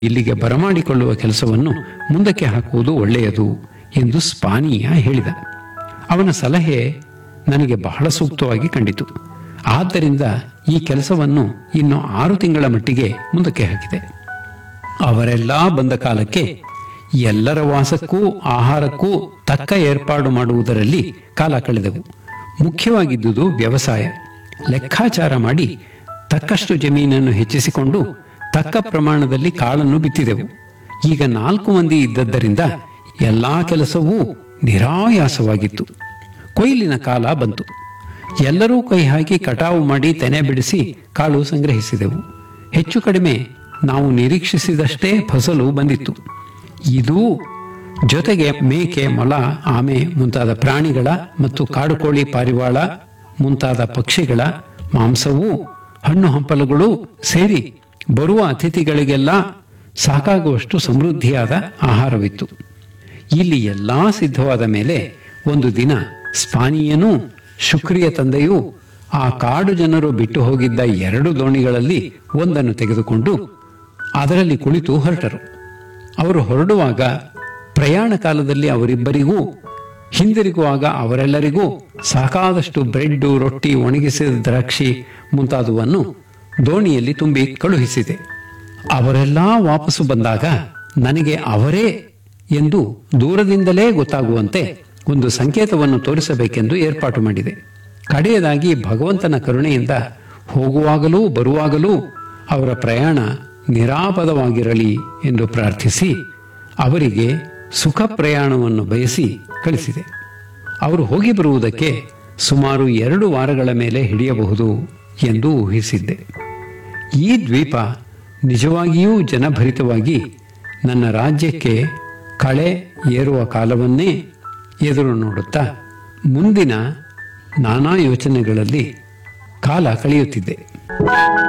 ಇಲ್ಲಿಗೆ ಬರಮಾಡಿಕೊಳ್ಳುವ ಕೆಲಸವನ್ನು ಮುಂದಕ್ಕೆ ಹಾಕುವುದು ಒಳ್ಳೆಯದು ಎಂದು ಸ್ಪಾನೀಯ ಹೇಳಿದ ಅವನ ಸಲಹೆ ನನಗೆ ಬಹಳ ಸೂಕ್ತವಾಗಿ ಕಂಡಿತು ಆದ್ದರಿಂದ ಈ ಕೆಲಸವನ್ನು ಇನ್ನು ಆರು ತಿಂಗಳ ಮಟ್ಟಿಗೆ ಮುಂದಕ್ಕೆ ಹಾಕಿದೆ ಅವರೆಲ್ಲ ಬಂದ ಕಾಲಕ್ಕೆ ಎಲ್ಲರ ವಾಸಕ್ಕೂ ಆಹಾರಕ್ಕೂ ತಕ್ಕ ಏರ್ಪಾಡು ಮಾಡುವುದರಲ್ಲಿ ಕಾಲ ಕಳೆದೆವು ಮುಖ್ಯವಾಗಿದ್ದುದು ವ್ಯವಸಾಯ ಲೆಕ್ಕಾಚಾರ ಮಾಡಿ ತಕ್ಕಷ್ಟು ಜಮೀನನ್ನು ಹೆಚ್ಚಿಸಿಕೊಂಡು ತಕ್ಕ ಪ್ರಮಾಣದಲ್ಲಿ ಕಾಳನ್ನು ಬಿತ್ತಿದೆವು ಈಗ ನಾಲ್ಕು ಮಂದಿ ಇದ್ದದ್ದರಿಂದ ಎಲ್ಲಾ ಕೆಲಸವೂ ನಿರಾಯಾಸವಾಗಿತ್ತು ಕೊಯ್ಲಿನ ಕಾಲ ಬಂತು ಎಲ್ಲರೂ ಕೈ ಹಾಕಿ ಕಟಾವು ಮಾಡಿ ತೆನೆ ಬಿಡಿಸಿ ಕಾಳು ಸಂಗ್ರಹಿಸಿದೆವು ಹೆಚ್ಚು ಕಡಿಮೆ ನಾವು ನಿರೀಕ್ಷಿಸಿದಷ್ಟೇ ಫಸಲು ಬಂದಿತ್ತು ಇದು ಜೊತೆಗೆ ಮೇಕೆ ಮೊಲ ಆಮೆ ಮುಂತಾದ ಪ್ರಾಣಿಗಳ ಮತ್ತು ಕಾಡುಕೋಳಿ ಪಾರಿವಾಳ ಮುಂತಾದ ಪಕ್ಷಿಗಳ ಮಾಂಸವೂ ಹಣ್ಣು ಹಂಪಲುಗಳು ಸೇರಿ ಬರುವ ಅತಿಥಿಗಳಿಗೆಲ್ಲ ಸಾಕಾಗುವಷ್ಟು ಸಮೃದ್ಧಿಯಾದ ಆಹಾರವಿತ್ತು ಇಲ್ಲಿ ಎಲ್ಲಾ ಸಿದ್ಧವಾದ ಮೇಲೆ ಒಂದು ದಿನ ಸ್ಪಾನಿಯನೂ ಶುಕ್ರಿಯ ತಂದೆಯೂ ಆ ಕಾಡು ಜನರು ಬಿಟ್ಟು ಹೋಗಿದ್ದ ಎರಡು ದೋಣಿಗಳಲ್ಲಿ ಒಂದನ್ನು ತೆಗೆದುಕೊಂಡು ಅದರಲ್ಲಿ ಕುಳಿತು ಹೊರಟರು ಅವರು ಹೊರಡುವಾಗ ಪ್ರಯಾಣ ಕಾಲದಲ್ಲಿ ಅವರಿಬ್ಬರಿಗೂ ಹಿಂದಿರುಗುವಾಗ ಅವರೆಲ್ಲರಿಗೂ ಸಾಕಾದಷ್ಟು ಬ್ರೆಡ್ ರೊಟ್ಟಿ ಒಣಗಿಸಿದ ದ್ರಾಕ್ಷಿ ಮುಂತಾದವನ್ನು ದೋಣಿಯಲ್ಲಿ ತುಂಬಿ ಕಳುಹಿಸಿದೆ ಅವರೆಲ್ಲ ವಾಪಸ್ಸು ಬಂದಾಗ ನನಗೆ ಅವರೇ ಎಂದು ದೂರದಿಂದಲೇ ಗೊತ್ತಾಗುವಂತೆ ಒಂದು ಸಂಕೇತವನ್ನು ತೋರಿಸಬೇಕೆಂದು ಏರ್ಪಾಟು ಮಾಡಿದೆ ಕಡೆಯದಾಗಿ ಭಗವಂತನ ಕರುಣೆಯಿಂದ ಹೋಗುವಾಗಲೂ ಬರುವಾಗಲೂ ಅವರ ಪ್ರಯಾಣ ನಿರಾಪದವಾಗಿರಲಿ ಎಂದು ಪ್ರಾರ್ಥಿಸಿ ಅವರಿಗೆ ಸುಖ ಪ್ರಯಾಣವನ್ನು ಬಯಸಿ ಕಳಿಸಿದೆ ಅವರು ಹೋಗಿ ಬರುವುದಕ್ಕೆ ಸುಮಾರು ಎರಡು ವಾರಗಳ ಮೇಲೆ ಹಿಡಿಯಬಹುದು ಎಂದು ಊಹಿಸಿದ್ದೆ ಈ ದ್ವೀಪ ನಿಜವಾಗಿಯೂ ಜನಭರಿತವಾಗಿ ನನ್ನ ರಾಜ್ಯಕ್ಕೆ ಕಳೆ ಏರುವ ಕಾಲವನ್ನೇ ಎದುರು ನೋಡುತ್ತಾ ಮುಂದಿನ ನಾನಾ ಯೋಚನೆಗಳಲ್ಲಿ ಕಾಲ ಕಳೆಯುತ್ತಿದ್ದೆ